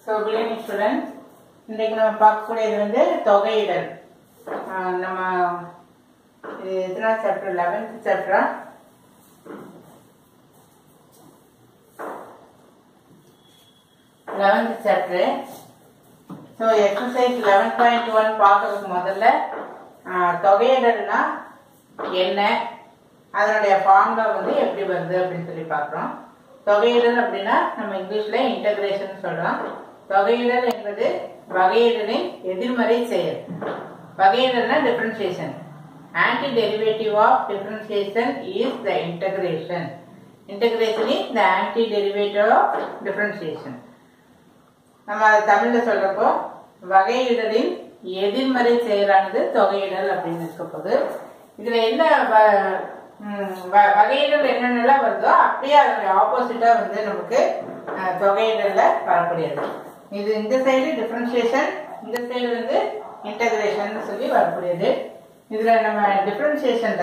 so பிலியனி student இன்றைக்கு நம்ம பார்க்கக்கூடியது வந்து தொகையிடல் ஆஹ் நம்ம இது எத்தனா சாப்டர் லெவன்த் சாப்டரா eleventh chapter so exercise eleven point one பார்க்கறதுக்கு முதல்ல ஆஹ் தொகையிடல்னா என்ன அதனுடைய ஃபார்முலா வந்து எப்படி வருது அப்படின்னு சொல்லி பார்க்குறோம் தொகையிடல் அப்படின்னா நம்ம இங்கிலீஷில் இன்டகிரேஷன் சொல்கிறோம் தொகையிடல் என்பது வகையிடலின் எதிர்மறை செயல் வகையிடல்னா differentiation anti derivative of differentiation is the integration integration is the anti derivative of differentiation நம்ம அதை தமிழில் சொல்றப்போ வகையிடலின் எதிர்மறை செயலானது தொகையிடல் அப்படின்னு இருக்க போது இதுல என்ன வ- ம், வ- வகையிடல் என்னென்னலாம் வருதோ அப்படியே அதனுடைய ஆப்போசிட்டா வந்து நமக்கு அஹ், தொகையிடல்ல வரக்கூடியது இது இந்த சைடு டிஃபரன்சியேஷன் இந்த சைடு வந்து இன்டகிரேஷன் சொல்லி வரக்கூடியது இதுல நம்ம டிஃபரன்சியேஷன்ல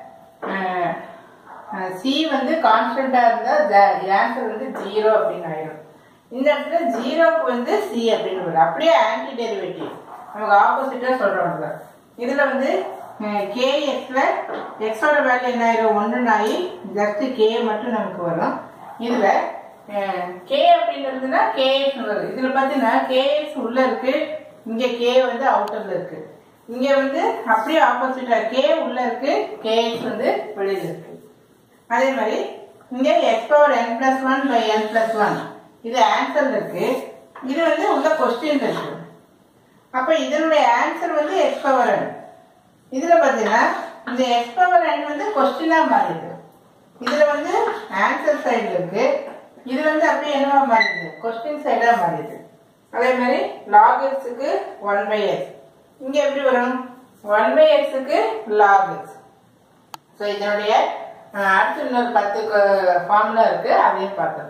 சி வந்து கான்ஸ்டன்டா இருந்தா ஆன்சர் வந்து ஜீரோ அப்படின்னு ஆயிடும் இந்த இடத்துல ஜீரோக்கு வந்து சி அப்படின்னு வரும் அப்படியே ஆன்டி டெரிவேட்டிவ் நமக்கு ஆப்போசிட்டா சொல்றோம்ல இதுல வந்து கே எக்ஸ்ல எக்ஸோட வேல்யூ என்ன ஆயிரும் ஒன்றுன்னு ஆகி ஜஸ்ட் கே மட்டும் நமக்கு வரும் இதுல கே அப்படின்றதுனா கேஎக்ஸ் வரும் இதுல பாத்தீங்கன்னா கேஎக்ஸ் உள்ள இருக்கு இங்க கே வந்து அவுட்டர்ல இருக்கு இங்க வந்து அப்படியே ஆப்போசிட்டா கே உள்ள இருக்கு கேஎக்ஸ் வந்து வெளியில இருக்கு அதே மாதிரி இங்க x power n plus one by n plus one இது ஆன்சர்ல இருக்கு இது வந்து உள்ள கொஸ்டின் இருக்கு அப்ப இதனுடைய ஆன்சர் வந்து எக்ஸ் பவர் என் இதுல பாத்தீங்கன்னா இந்த எக்ஸ் பவர் என் வந்து கொஸ்டினா மாறிடுது இதுல வந்து ஆன்சர் சைடு இருக்கு இது வந்து அப்படியே என்னவா மாறிடுது கொஸ்டின் சைடா மாறிடுது அதே மாதிரி லாக் எக்ஸுக்கு ஒன் பை எக்ஸ் இங்க எப்படி வரும் ஒன் பை எக்ஸுக்கு லாக் எக்ஸ் ஸோ இதனுடைய அஹ், அடுத்து இன்னொரு பத்து ஃபார்முலா இருக்கு அதையும் பார்த்துக்கலாம்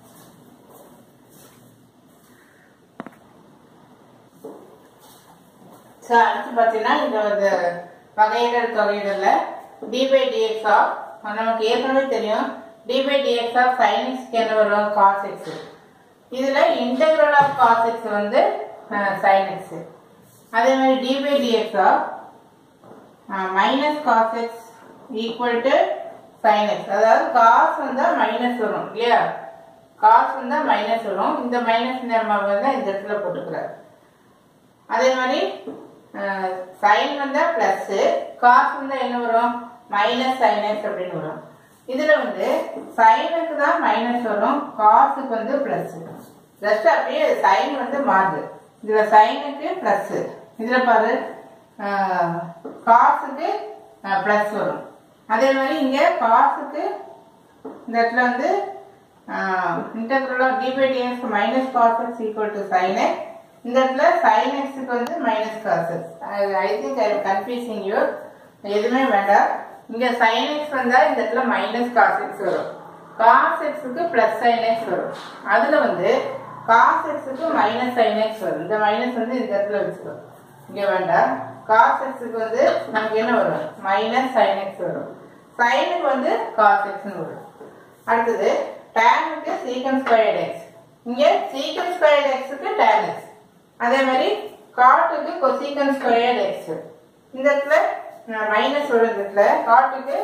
ஸோ அடுத்து பார்த்தீங்கன்னா இந்த ஒரு வகையிடல் தொகையிடல டி பை டிஎக்ஸ் ஆஃப் நமக்கு ஏற்கனவே தெரியும் d by dx of sine எக்ஸ்க்கு என்ன வரும் காஸ் எக்ஸ் இதுல இன்டெகிரல் ஆஃப் காஸ் எக்ஸ் வந்து சைன் எக்ஸ் அதே மாதிரி d by dx of minus cos x equal to sine x அதாவது காஸ் வந்தா மைனஸ் வரும் இல்லையா காஸ் வந்தா மைனஸ் வரும் இந்த மைனஸ் நம்ம வந்து இந்த இடத்துல போட்டுக்கிறார் அதே மாதிரி சைன் வந்தா பிளஸ் காஸ் வந்தா என்ன வரும் மைனஸ் சைன் எக்ஸ் அப்படின்னு வரும் இதுல வந்து சைனுக்கு தான் மைனஸ் வரும் காசுக்கு வந்து பிளஸ் ஜஸ்ட் அப்படியே சைன் வந்து மாறுது இதுல சைனுக்கு பிளஸ் இதுல பாரு காசுக்கு பிளஸ் வரும் அதே மாதிரி இங்க காசுக்கு இந்த இடத்துல வந்து integral of d by dx minus cos x equal to sine x இந்த இடத்துல சைன் எக்ஸுக்கு வந்து minus cos x I think I confusing you எதுவுமே வேண்டாம் இங்க சைன் எக்ஸ் வந்தா இந்த இடத்துல மைனஸ் காஸ் எக்ஸ் வரும் காஸ் எக்ஸுக்கு பிளஸ் சைன் எக்ஸ் வரும் அதுல வந்து காஸ் எக்ஸுக்கு மைனஸ் சைன் எக்ஸ் வரும் இந்த மைனஸ் வந்து இந்த இடத்துல வச்சுக்கோ இங்க வேண்டாம் காஸ் எக்ஸுக்கு வந்து நமக்கு என்ன வரும் மைனஸ் சைன் எக்ஸ் வரும் சைனுக்கு வந்து காஸ் எக்ஸ்னு வரும் அடுத்தது டேனுக்கு சீக்கன் ஸ்கொயர்ட் எக்ஸ் இங்க சீக்கன் ஸ்கொயர்ட் எக்ஸுக்கு டேன் எக்ஸ் அதே மாதிரி காட்டுக்கு கொசீக்கன் ஸ்கொயர்ட் எக்ஸ் இந்த இடத்துல மைனஸ் வரும் இந்த இடத்துல காட்டுக்கு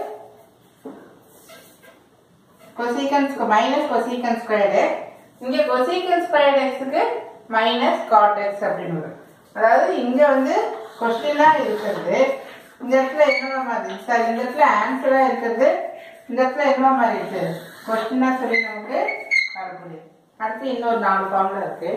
கொசீக்கன் மைனஸ் கொசீக்கன் ஸ்கொயர்டு இங்க கொசீக்கன் ஸ்கொயர்ட் எக்ஸுக்கு மைனஸ் காட் எக்ஸ் அப்படின்னு வரும் அதாவது இங்க வந்து கொஸ்டினா இருக்கிறது இந்த இடத்துல என்னவா மாதிரி சார் இந்த இடத்துல ஆன்சரா இருக்கிறது இந்த இடத்துல என்னவா மாதிரி இருக்கு கொஸ்டினா சொல்லி நமக்கு வரக்கூடியது அடுத்து இன்னொரு நாலு ஃபார்ம்ல இருக்கு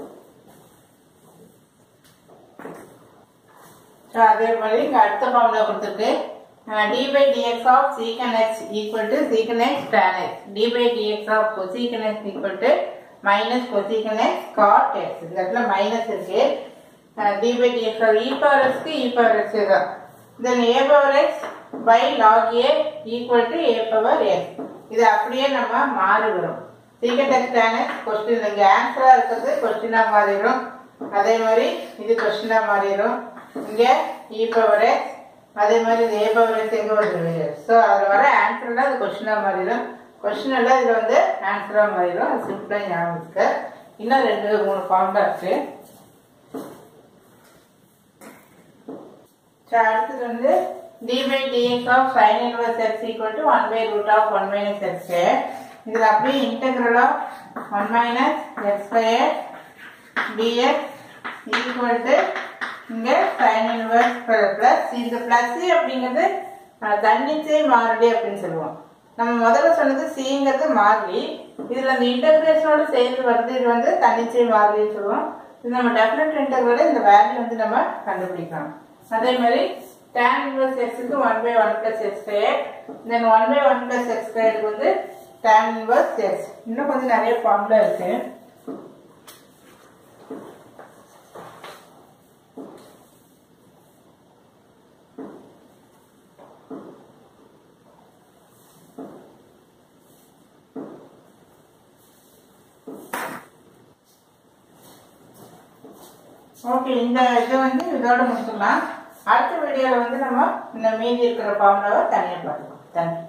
ஸோ அதே மாதிரி இங்க அடுத்த ஃபார்முலா கொடுத்துருக்கு d by dx of secant x equal to secant x tan x d by dx of cosecant x equal to minus cosecant x cot x இந்த இடத்துல மைனஸ் இருக்கு d by dx of e power எக்ஸ்க்கு e power x தான் then a power x by log a equal to a power x இது அப்படியே நம்ம மாறி வரும் சீக்கன் எக்ஸ் டேன் எக்ஸ் கொஸ்டின் இங்கே ஆன்சரா இருக்கிறது கொஸ்டினா மாறிடும் அதே மாதிரி இது கொஸ்டினா மாறிடும் இங்க இ பவர் எக்ஸ் அதே மாதிரி இது ஏ பவர் எக்ஸ் எங்க வருது ஸோ அதில் வர ஆன்சர்ல அது கொஸ்டினா மாறிடும் கொஸ்டின் எல்லாம் இதுல வந்து ஆன்சரா மாறிடும் அது சிம்பிளா ஞாபகம் வச்சுக்க இன்னும் ரெண்டு மூணு ஃபார்முலா இருக்கு ஸோ அடுத்தது வந்து d by dx of sine inverse x equal to one by root of one minus x இதில் அப்படியே integral of one minus x square dx equal to இங்கே சைன் இன்வர்ஸ் ப்ளஸ் இந்த ப்ளஸ் அப்படிங்கிறது அஹ், தன்னிச்சை மாறிலி அப்படின்னு சொல்லுவோம் நம்ம முதல்ல சொன்னது சிங்கிறது மாறிலி இதில் அந்த இன்டகிரேஷனோட சேர்ந்து வருது இது வந்து தன்னிச்சை மாறிலின்னு சொல்லுவோம் இது நம்ம டெஃபினட் இன்டர்வலில் இந்த வேல்யூ வந்து நம்ம கண்டுபிடிக்கலாம் அதே மாதிரி tan இன்வர்ஸ் எக்ஸுக்கு one by one plus x square then one by one plus x ஸ்கொயருக்கு வந்து tan இன்வர்ஸ் எக்ஸ் இன்னும் கொஞ்சம் நிறைய ஃபார்முலா இருக்கு ஓகே இந்த இதை வந்து இதோட முடிச்சுக்கலாம் அடுத்த வீடியோவில் வந்து நம்ம இந்த மீதி இருக்கிற ஃபார்முலாவை தனியாக பார்த்துக்கலாம் தேங்க்யூ